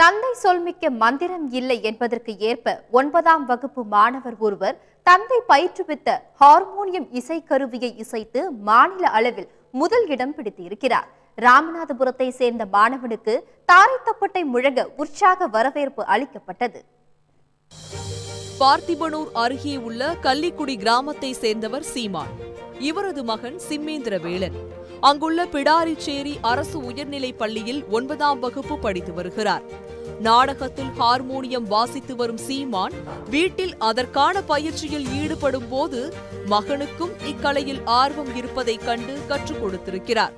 தந்தை சொல்மிக்க மந்திரம் இல்லை என்பதற்கு ஏற்ப ஒன்பதாம் வகுப்பு மாணவர் ஒருவர் தந்தை பயிற்றுவித்த ஹார்மோனியம் இசைக்கருவியை இசைத்து மாநில அளவில் முதல் இடம் பிடித்திருக்கிறார் ராமநாதபுரத்தை சேர்ந்த மாணவனுக்கு தாரை தப்பட்டை முழங்க உற்சாக வரவேற்பு அளிக்கப்பட்டது பார்த்திபனூர் அருகே உள்ள கள்ளிக்குடி கிராமத்தை சேர்ந்தவர் சீமான் இவரது மகன் சிம்மேந்திரவேலன் அங்குள்ள பிடாரிச்சேரி அரசு உயர்நிலைப் பள்ளியில் ஒன்பதாம் வகுப்பு படித்து வருகிறார் நாடகத்தில் ஹார்மோனியம் வாசித்து வரும் சீமான் வீட்டில் அதற்கான பயிற்சியில் ஈடுபடும் போது மகனுக்கும் இக்கலையில் ஆர்வம் இருப்பதைக் கண்டு கற்றுக் கொடுத்திருக்கிறார்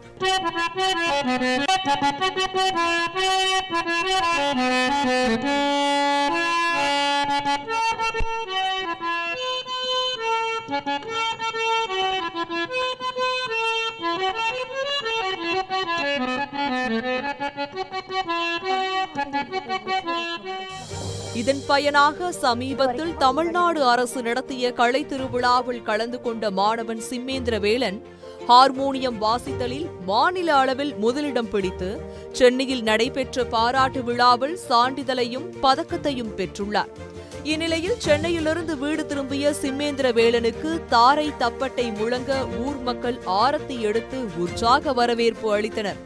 இதன் பயனாக சமீபத்தில் தமிழ்நாடு அரசு நடத்திய கலை திருவிழாவில் கலந்து கொண்ட மாணவன் சிம்மேந்திரவேலன் ஹார்மோனியம் வாசித்தலில் மாநில அளவில் முதலிடம் பிடித்து சென்னையில் நடைபெற்ற பாராட்டு விழாவில் சான்றிதழையும் பதக்கத்தையும் பெற்றுள்ளார் இந்நிலையில் சென்னையிலிருந்து வீடு திரும்பிய சிம்மேந்திரவேலனுக்கு தாரை தப்பட்டை முழங்க ஊர் மக்கள் ஆரத்தி எடுத்து உற்சாக வரவேற்பு அளித்தனர்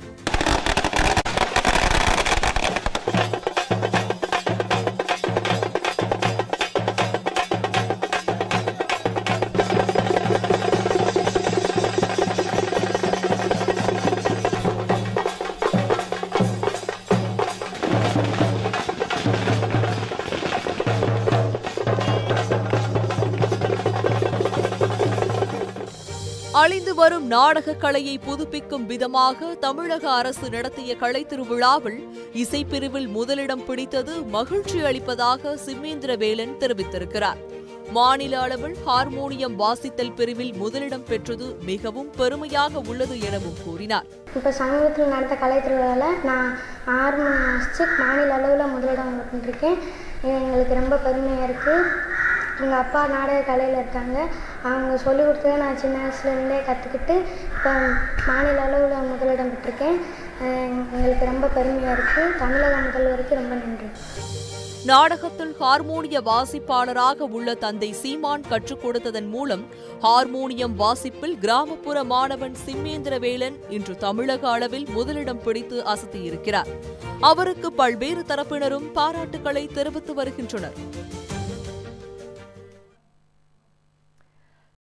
அழிந்து வரும் நாடகக் கலையை புதுப்பிக்கும் விதமாக தமிழக அரசு நடத்திய கலை திருவிழாவில் இசைப்பிரிவில் முதலிடம் பிடித்தது மகிழ்ச்சி அளிப்பதாக சிம்மேந்திரவேலன் தெரிவித்திருக்கிறார் மாநில அளவில் ஹார்மோனியம் வாசித்தல் பிரிவில் முதலிடம் பெற்றது மிகவும் பெருமையாக உள்ளது எனவும் கூறினார் இப்போ சமீபத்தில் நடந்த கலை திருவிழாவில் நான் ஹார்மோனியம் வாசித்து மாநில அளவில் முதலிடம் பண்ணிருக்கேன் இது எங்களுக்கு ரொம்ப பெருமையாக இருக்குது எங்கள் அப்பா நாடக கலையில் இருக்காங்க அவங்க சொல்லிக் கொடுத்ததை நான் சின்ன வயசுலேருந்தே கற்றுக்கிட்டு இப்போ மாநில அளவில் முதலிடம் பெற்றிருக்கேன் அஹ் எங்களுக்கு ரொம்ப பெருமையாக இருக்குது தமிழக முதல்வருக்கு ரொம்ப நன்றி நாடகத்தில் ஹார்மோனிய வாசிப்பாளராக உள்ள தந்தை சீமான் கற்றுக் கொடுத்ததன் மூலம் ஹார்மோனியம் வாசிப்பில் கிராமப்புற மாணவன் சிம்மேந்திரவேலன் இன்று தமிழக அளவில் முதலிடம் பிடித்து அசத்தியிருக்கிறார் அவருக்கு பல்வேறு தரப்பினரும் பாராட்டுக்களை தெரிவித்து வருகின்றனர்